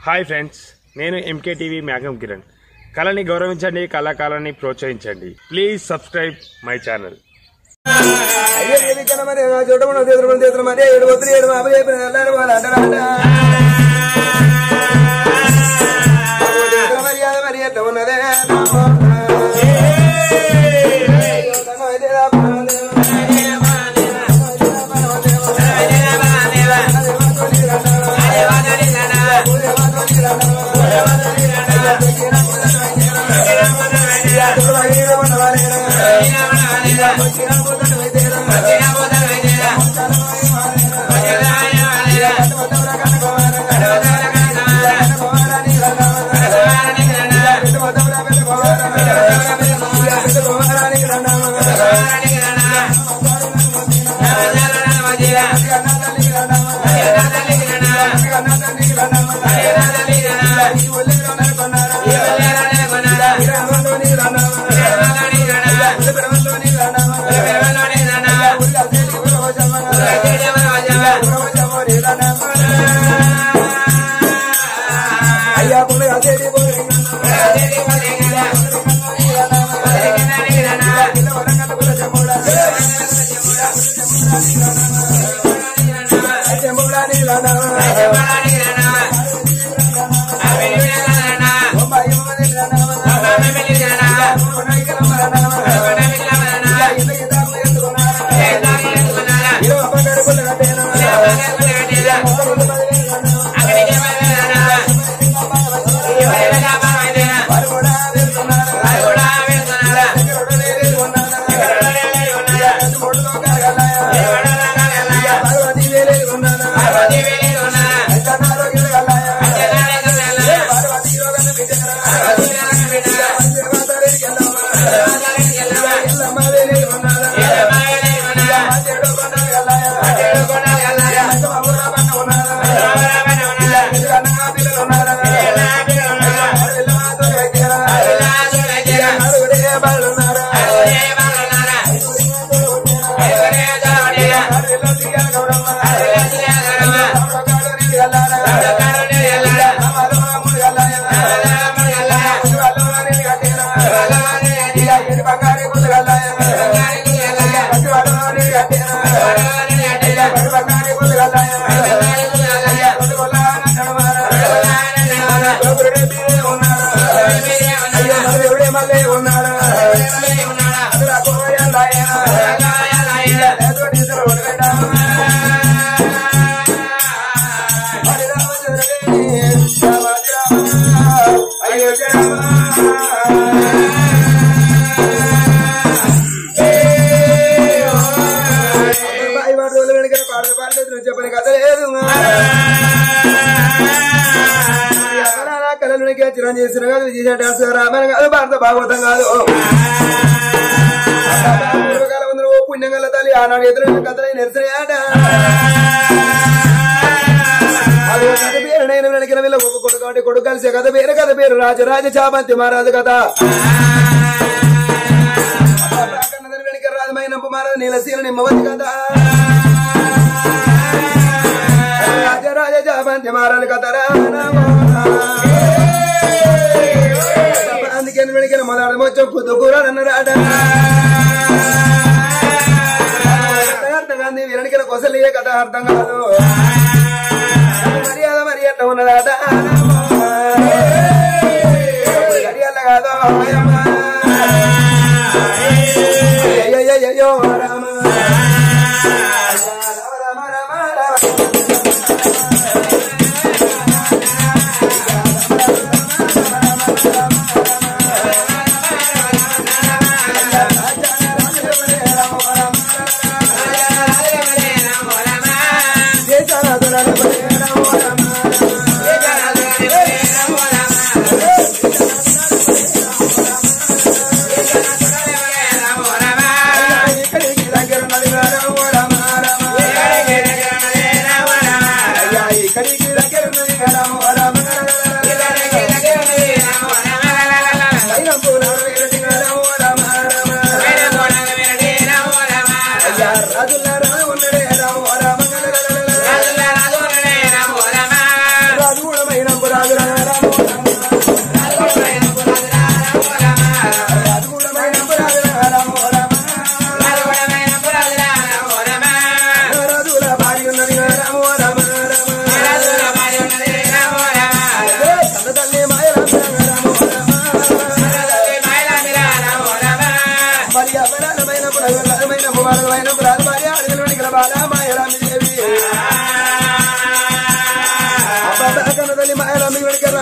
Hi friends నేను MK TV మ్యాగం కిరణ్ కళని గౌరవించండి కళాకారాన్ని ప్రోత్సహించండి ప్లీజ్ సబ్స్క్రైబ్ మై ఛానల్ అయ్యో ఏది కనమని ఆ చూడమని చేతులు చేతులు మరి ఏడు వద్దు ఏడు మాపలు చెప్పిన వెళ్ళారు వాళ్ళు అంటారంట మర్యాద మరి ఎట్లా ఉన్నదే అయ్యా పుణ్య అసేది చెప్పని కథ లేదు కళలకి చిరంజీవి సినిమా కాదు విజయ డాన్స్ రామాయణం కాదు భారత భాగవతం కాదు పూర్వకాలం అందరూ ఓ పుణ్యం గల తల్లి ఆనాడు ఎదురు కథలై నిరసనయాట అది ఒక కథ పేరు నేను వెనకిన వీళ్ళ ఒక కొడుకు కాబట్టి కొడుకు కలిసే కథ పేరు కథ పేరు రాజరాజ చామంతి మహారాజు కథ కన్నదని వెనక రాజమైనంపు మహారాజు నీలసీన నిమ్మవతి కథ రాజరాజ చామంతి మహారాజు కథ అందుకే వెనకిన మొదలు మొత్తం కుద్దు కూర అన్నాడు అర్థం కాదు వెనకిన కొసలియే కథ అర్థం కాదు మర్యాద మరి ఎట్లా ఉన్నదాట మర్యాద కాదు అయ్యో రామ రామ రామ రామ రామ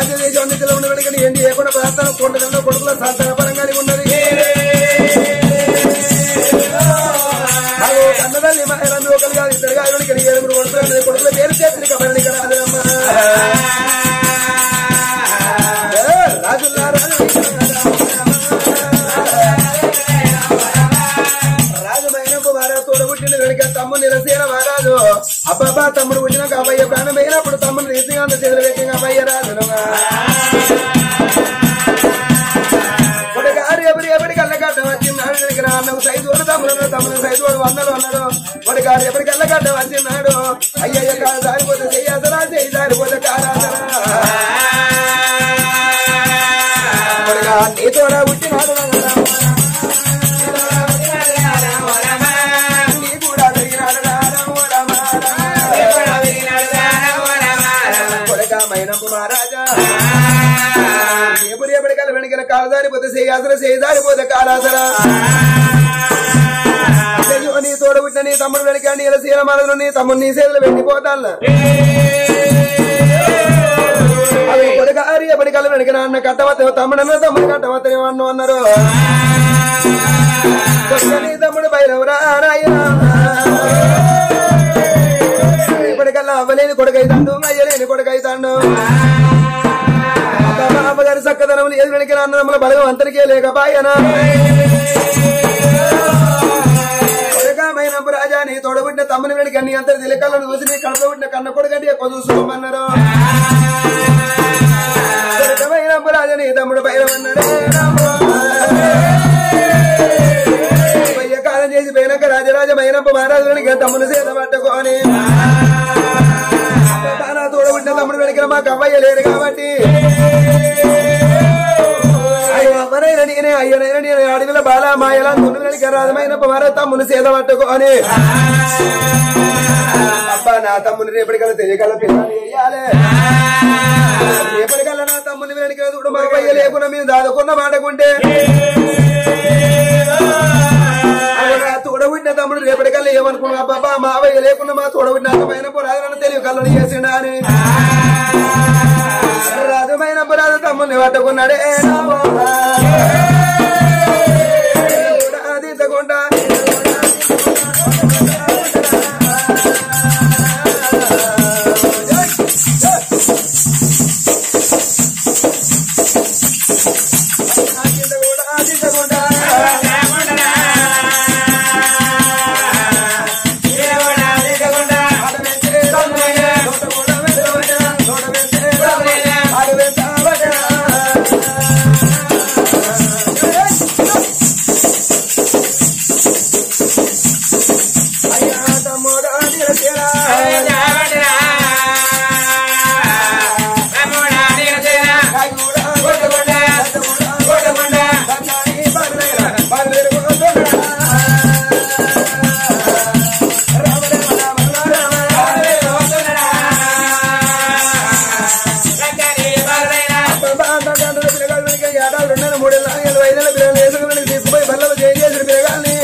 భారతదేశం అన్నిటిలో ఉన్న వెనుకని ఏంటి ఏకుండా ప్రాంతాలు కొండలలో కొడుకుల సంతాన పరంగా ఉన్నది అగో కన్నదల్లి మహిళలు ఒకరు కాదు ఇద్దరు కాదు ఇక్కడ ఏడుగురు కొడుకులు కొడుకుల పేరు చేతులు కబడి ఇక్కడ రాజులమ్మ ఏ, రాజుల్లా రాజు రాజమైన మహారాజు తోడబుట్టిన వెనుక తమ్ముడు నిరసేన మహారాజు అబ్బాబా తమ్ముడు పుట్టినాక అబ్బాయి ప్రాణం అయినప్పుడు తమ్ముడు రీతిగాంత చేతులు పెట్టిన అబ్బాయి రాజు కొడుకారు ఎప్పుడు ఎప్పటి కళ్ళగడ్డ వచ్చినాడు దగ్గర అన్నకు సైజోడు తమ్ముడు తమ్ముడు సైజోడు వందలు అన్నాడు కొడుకారు ఎప్పటి కళ్ళగడ్డ వచ్చినాడు అయ్యయ్య కాదు దారిపోతే చెయ్యాసరా చెయ్యి దారిపోతే కారాసరా కొడుకా నీ తోడ పుట్టినాడు నీ కూడా జరిగినాడు కొడుకా మైనపు మహారాజా ఎప్పుడు ఎప్పటికల్లా వెనకల కాలు దారిపోతే చేయాసరా చేయి దారిపోతే కాలాసరా అయ్యో, నీ తోడ పుట్టిన నీ తమ్ముడు వెనక నీల సీల మనలు నీ తమ్ముడు నీ సేదలు వెళ్ళిపోతాను అవి కొడుకారి ఎప్పటికల్లా వెనక అన్న కట్టవత తమ్ముడు అన్న తమ్ముడు కట్టవత అన్ను అన్నారు కొడుక నీ తమ్ముడు బయలురా నాయనా ఇప్పటికల్లా అవ్వలేని కొడుకైతాడు అయ్యలేని కొడుకైతాడు అమ్మగారి చక్కదనం లేదు వెనక అన్నదమ్ముల బలగం అంతరికే లేకపాయనా కొడుకమైనప్పుడు రాజా నీ తోడబుట్టిన తమ్ముని వెనక నీ అంతరి తిలకలను చూసి నీ కడప పుట్టిన కన్న కొడుకంటే ఎక్కువ చూసుకోమన్నారు కొడుకమైనప్పుడు రాజా నీ తమ్ముడు బయలుమన్నాడే అయ్య కాలం చేసి పోయినాక రాజరాజమైనప్పు మహారాజునికి తమ్ముని సేద పట్టుకొని నా తోడబుట్టిన తమ్ముడు వెనక మాకు అవ్వయ్య లేరు కాబట్టి అయ్యో అవ్వనైనా నేనే అయ్యనైనా నేను అడవిల బాల మాయలా మును వెనక రాజమైన మరో తమ్ముని సేద పట్టుకొని అబ్బా నా తమ్ముని రేపటికల్లా తెలియకల్లా పిల్లలు వేయాలి రేపటికల్లా నా తమ్ముని వెనక చూడు మా అయ్య లేకుండా మేము దాదుకున్న మాటకుంటే అయ్యో, నా తోడబుట్టిన తమ్ముడు రేపటికల్లా ఏమనుకున్నా బాబా మా అవ్వయ్య లేకుండా మా తోడబుట్టిన అర్థమైన రాజులను తెలివి కళ్ళని చేసిండా అని రాజమైన రాజు తమ్ముని పట్టుకున్నాడే దిద్దకుండా తీసుకుపోయి బల్లలో చేంజ్ చేసిన పిల్లగాల్ని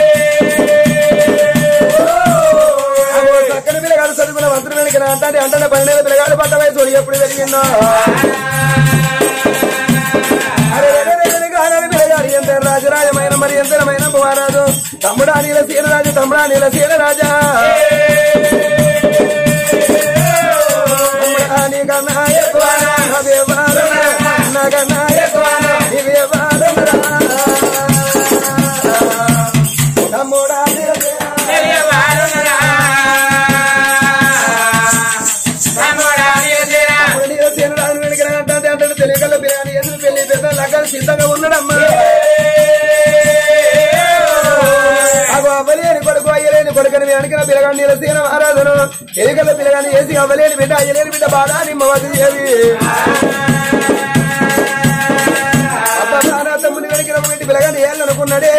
అగో చక్కని పిల్లగాడు చదువుకున్న మంత్రులు వెనక అంటే అంటే పన్నెండు పిల్లగాడు పట్ట వయసు ఎప్పుడు జరిగిందో అరే రే రే రే గానాలు పిల్లగాడు ఎంత రాజరాజమైన మరి ఎంతమైన మహారాజు తమ్ముడా నీల సీనరాజు తమ్ముడా నీల సీనరాజా తమ్ముడా నీకన్నా ఎక్కువ అవే వారణ, నాకన్నా ఎక్కువ ఇవే వారణ. తమ్ముడా నీల సీన అప్పుడు నీలో సీనరాజు వెనక అంటే అంటే తెలియకల్లా బిర్యానీ ఎదురు పెళ్లి పెద్ద లగ్గలు సిద్ధంగా ఉన్నాడమ్మా అగో అవ్వలేని కొడుకు అయ్యలేని కొడుకని మీ అడిగిన పిల్లగాని నీల సీన మహారాజును ఎలుకల పిల్లగాని వేసి అవ్వలేని బిడ్డ అయ్యలేని బిడ్డ బాధ నిమ్మ వదిలి ఏవి అబ్బా నాన్న తమ్ముని వెనకిన ఒకటి పిల్లగాని ఏళ్ళనుకున్నాడే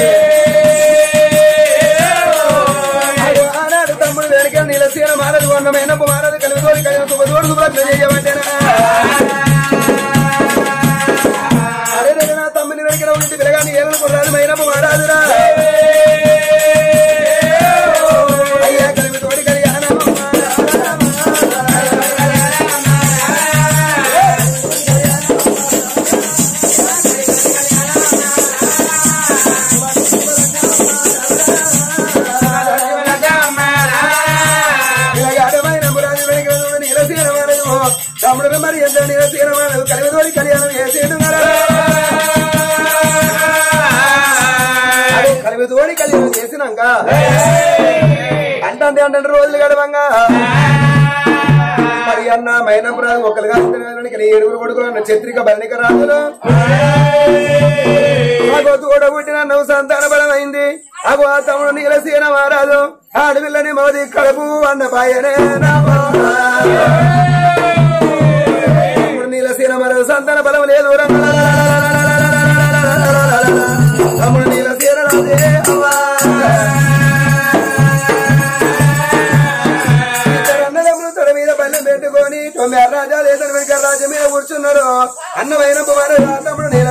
అగో ఆనాడు తమ్ముడు వెనక నీల సీన మారదు అన్నమైన మారదు కలిసి తోడి కలిసి తోడు శుభ్రం చేయమంటేనా అరే రే నా తమ్ముని వెనక ఉండి పిల్లగాని ఏళ్ళనుకున్నాడు మైనపు మారాదురా అయ్యా కలిపి తోడి కలిగి మరి మరి ఎంత నేను తీరమని కలివితోడి కళ్యాణం చేసేడు అదే కలివితోడి కళ్యాణం చేసినాక అంటే అంటే రోజులు గడవంగా మరి అన్న మైనపురాజు ఒకరుగా ఇద్దరు ఏడుగురు కొడుకులు అన్న చత్రిక బలిక రాజులు ఆగోతు కూడా పుట్టిన నవ్వు సంతాన బలమైంది అగో ఆ తమ్ముడు నీలసీన మహారాజు ఆడపిల్లని మోది కడుపు అన్న పాయనే తమ్ముడు నీలసీన మహారాజు సంతాన బలం లేదు తమ్ముడు నీలసీన రాజే అవ్వా అన్నదమ్ములు తొడ మీద బల్లెం పెట్టుకొని తొమ్మిది రాజా లేదని వెనక రాజ్యం మీద కూర్చున్నారు అన్నమైన కుమారు తమ్ముడు నీల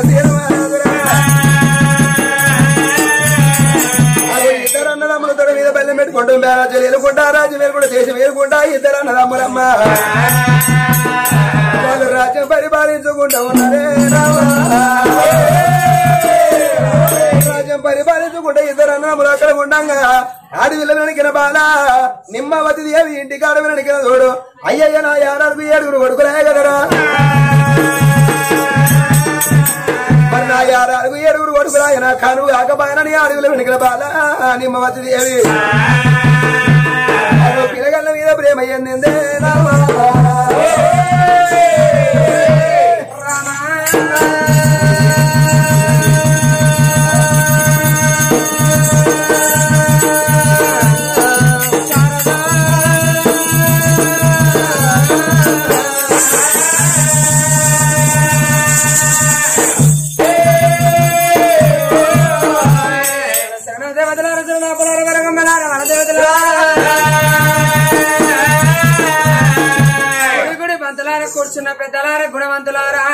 ఇద్దరు అన్నదమ్ములు తొడ మీద బల్లెం పెట్టుకుంటూ రాజ్యాలు ఎలుకుంటా రాజ్యం ఎలుకుంటా దేశం ఎలుకుంటా ఇద్దరు అన్నదమ్ములమ్మ వాళ్ళు రాజ్యం పరిపాలించుకుంటా ఉన్నారే రామా రాజ్యం పరిపాలించుకుంటే ఇద్దరు అన్నములు అక్కడ ఉండంగా ఆడవిల్ల వెనకిన బాల నిమ్మవతి దేవి ఇంటికి ఆడవి వెనకిన తోడు అయ్యయ్య నా ఏడాది ఏడుగురు కొడుకులే కదరా మరి నా ఏడాది ఏడుగురు కొడుకులా నా కను కాకపోయినా అడవిలో వెనకిన బాల నిమ్మవతి దేవి అదో పిల్లగల్ల మీద ప్రేమ ఎందిందే రామా. గుడి బంతులారా కూర్చున్న పెద్దలారా గుణవంతులారా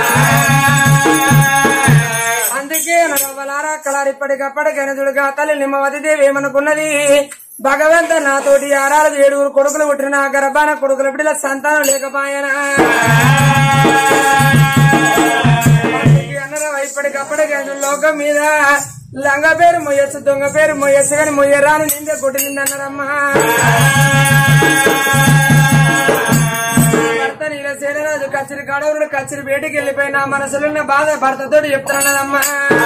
అందుకే నగవలారా కలారి ఇప్పటికప్పటికైనదుడుగా తల్లి నిమ్మవతి దేవి ఏమనుకున్నది భగవంత నాతోటి ఆరాలు ఏడుగురు కొడుకులు పుట్టిన నా గర్భాన కొడుకుల బిడ్డల సంతానం లేకపోయానా అందుకే అన్నరా ఇప్పటికప్పటికైన లోకం మీద లంగ పేరు మొయ్యచ్చు దొంగ పేరు మొయ్యచ్చు కానీ మొయ్యరాని నిందే కొట్టిందన్నారమ్మా భర్త నీలసేనరాజు కచ్చిరి కడవుడు కచ్చిరి బయటికి వెళ్ళిపోయిన మనసులో ఉన్న బాధ భర్తతో చెప్తానమ్మా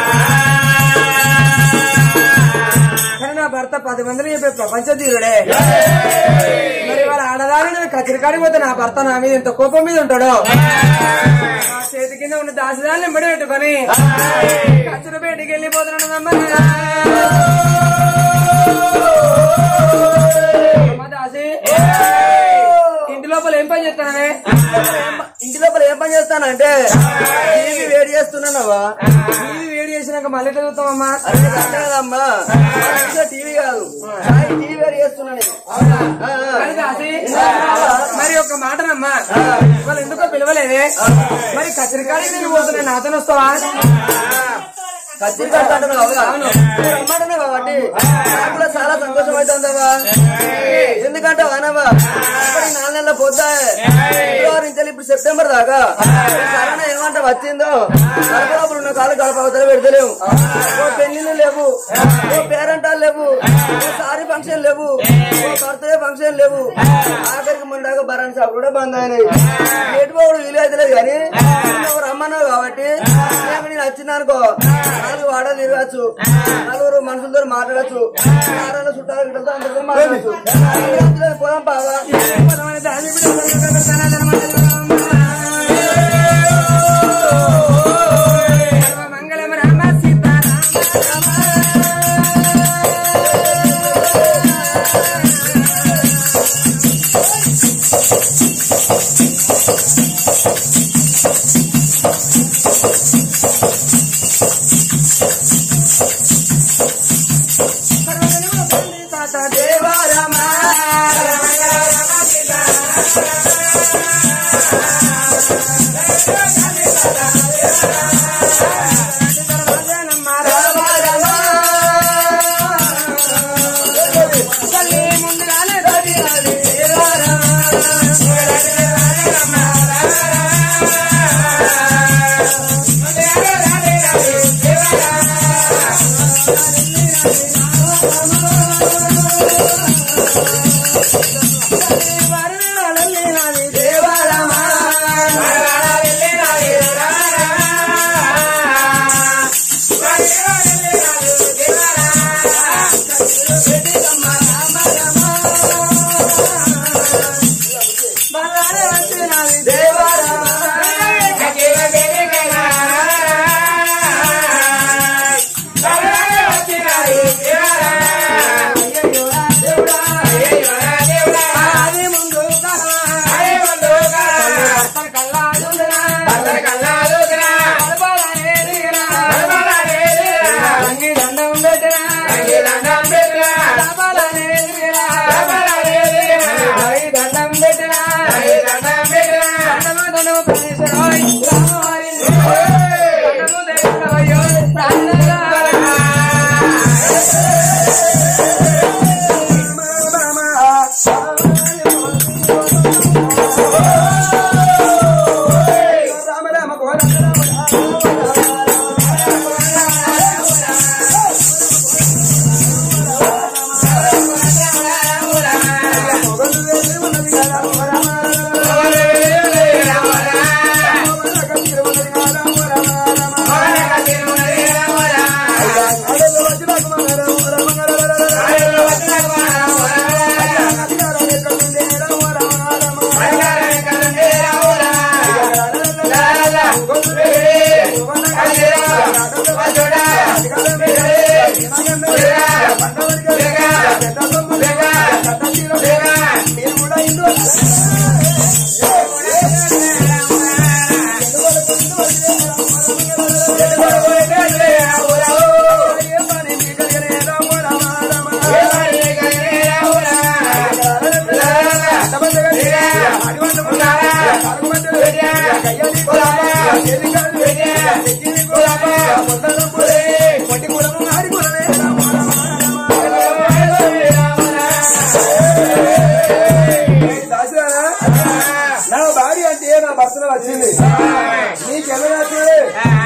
కానీ నా భర్త పది మందిని చెప్పే ప్రపంచ తీరుడే మరి వాళ్ళ ఆడదాని నేను కచ్చిరి కాడిపోతే నా భర్త నా మీద ఎంత కోపం మీద ఉంటాడో నా చేతి కింద ఉన్న దాసిదాన్ని బడి పెట్టుకొని కచ్చిరి బయటికి వెళ్ళిపోతున్నాడమ్మా అమ్మ దాసి ఇంటి లోపల ఏం పని చేస్తానవే ఇంటి లోపల ఏం పని చేస్తానంటే టీవీ వేడి చేస్తున్నానవా టీవీ వేడి చేసినాక మళ్ళీ చదువుతామమ్మా అదే అంతే కదమ్మా ఇంట్లో టీవీ కాదు సాయి టీవీ వేడి చేస్తున్నా నేను ఆ, ఆ. అది కాసి, మరి ఒక మాటనమ్మా వాళ్ళు ఎందుకో పిలవలేదే మరి కచ్చరికాడికి నేను పోతున్నా నాతో వస్తావా కత్తిరి కట్టాడు రమ్మంటున్నావు కాబట్టి నాకు కూడా చాలా సంతోషం అవుతుందవా ఎందుకంటే వానవా ఇప్పటికి నాలుగు నెలల పొద్దా ఫిబ్రవరి నుంచి ఇప్పుడు సెప్టెంబర్ దాకా కరోనా ఏమంట వచ్చిందో గడపలోపల ఉన్న కాళ్ళు గడప అవతల పెడతలేవు ఓ పెళ్లిళ్ళు లేవు ఓ పేరెంటాలు లేవు ఓ సారీ ఫంక్షన్ లేవు ఓ బర్త్డే ఫంక్షన్ లేవు ఆఖరికి మొన్న దాకా బరాన్ షాప్ కూడా బంద్ అయినాయి ఎటు పోవడం వీలు అయితే లేదు కానీ నువ్వు రమ్మన్నావు కాబట్టి నాకు నేను వచ్చిందనుకో నాలుగు వాడలు తిరగచ్చు నలుగురు మనుషులతో మాట్లాడచ్చు ఆరాలు చుట్టాలు గిట్టలతో అందరితో మాట్లాడచ్చు లేదు, పోదాం బావా మంగళం రామ సీతారామ దేవారమ ప్రాణము ప్రాణేశ్వరాయ్ రామవారి ప్రాణము దేవయ్యో ప్రాణనాథ రామ రామ కోర రామ నా భార్య అంటే నా భర్తలో వచ్చింది నీకెలా వచ్చింది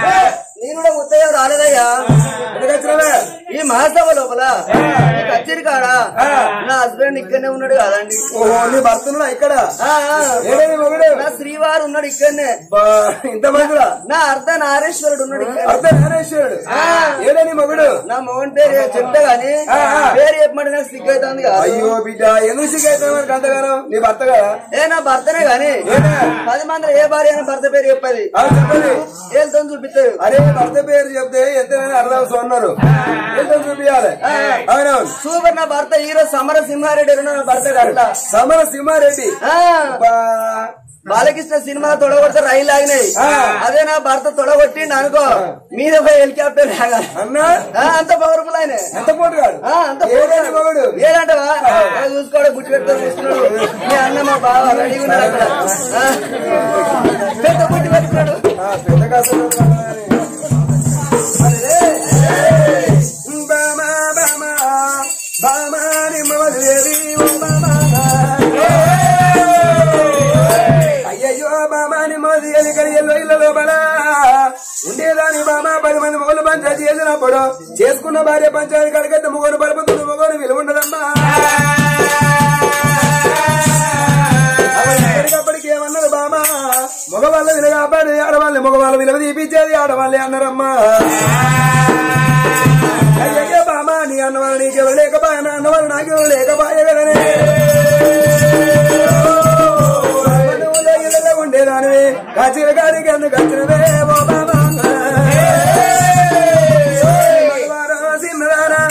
నేను కూడా ఉత్తయం రాలేదయ్యా ఎందుకు వచ్చినవే ఈ మహాసభ లోపల ఈ కచేరి కాడ నా హస్బెండ్ ఇక్కడనే ఉన్నాడు కదండి ఓహో నీ భర్తను ఇక్కడ ఆ, ఆ. ఏడని మొగుడు నా శ్రీవారు ఉన్నాడు ఇక్కడనే బా, ఇంత మందిరా నా అర్ధ నారేశ్వరుడు ఉన్నాడు ఇక్కడ అర్థ నారేశ్వరుడు ఏడని మొగుడు నా మోహన్ పేరు చెప్తా గాని ఆ, ఆ. పేరు చెప్పమంటే నాకు సిగ్గు అవుతుంది కదా అయ్యో బిడ్డ ఎందుకు సిగ్గైతే మనకు అంతగానం నీ భర్త కదా ఏ నా భర్తనే గాని ఏనా? పది మంది ఏ భార్య అయినా భర్త పేరు చెప్పది అది చెప్పండి ఏళ్ళతో చూపిస్తారు అరే భర్త పేరు చెప్తే ఎంతైనా అర్థం సొన్నారు ఎంత చూపించాలి అవునవును సూపర్ నా భర్త హీరో సమర సింహారెడ్డి ఉన్నాడు నా భర్త అట్లా సమర సింహారెడ్డి ఆ, బా, బాలకృష్ణ సినిమా తొడగొడితే రైలు ఆగినాయి ఆ. అదే నా భర్త తొడగొట్టిండు అనుకో మీద పోయి హెలికాప్టర్ ఆగాలి అన్నా ఆ, అంత పవర్ఫుల్ ఆయన ఎంత పోటుగాడు ఆ, అంత ఏడని మొగుడు ఏదంటవా చూసుకోవడం గుర్తు పెట్టుకొని చూస్తున్నాడు మీ అన్న మా బావ రెడీగా ఉన్నాడు అక్కడ ఆ, పెద్ద గుర్తు పెట్టుకున్నాడు ఆ, పెద్ద కాసు బామా బామా బామాని మమదేవి ఓ బామా అయ్యయ్యో బామాని మోది ఎలికడి ఎల్లో ఇళ్ళ లోపల ఉండేదాని బామా పది మంది మొగలు పంచాయతీ చేసినప్పుడు చేసుకున్న భార్య పంచాయతీ కడిగైతే మొగలు పడిపోతుంది మొగలు విలువ ఉండదమ్మా ఎప్పటికప్పటికి ఏమన్నారు బామా మగవాళ్ళ విలువ కాపాడి ఆడవాళ్ళని మగవాళ్ళ విలువ తీపించేది ఆడవాళ్ళే అన్నారమ్మా అయ్యయ్య బామా నీ అన్నవాళ్ళు నీకెవరు లేకపాయ నా అన్నవాళ్ళు నాకెవరు లేకపాయ కదనే నువ్వులే ఇళ్ళలో ఉండేదానివి కాచిన కాడికి అందుకు వచ్చినవే ఓ బామా మగవారా సిన్నదానా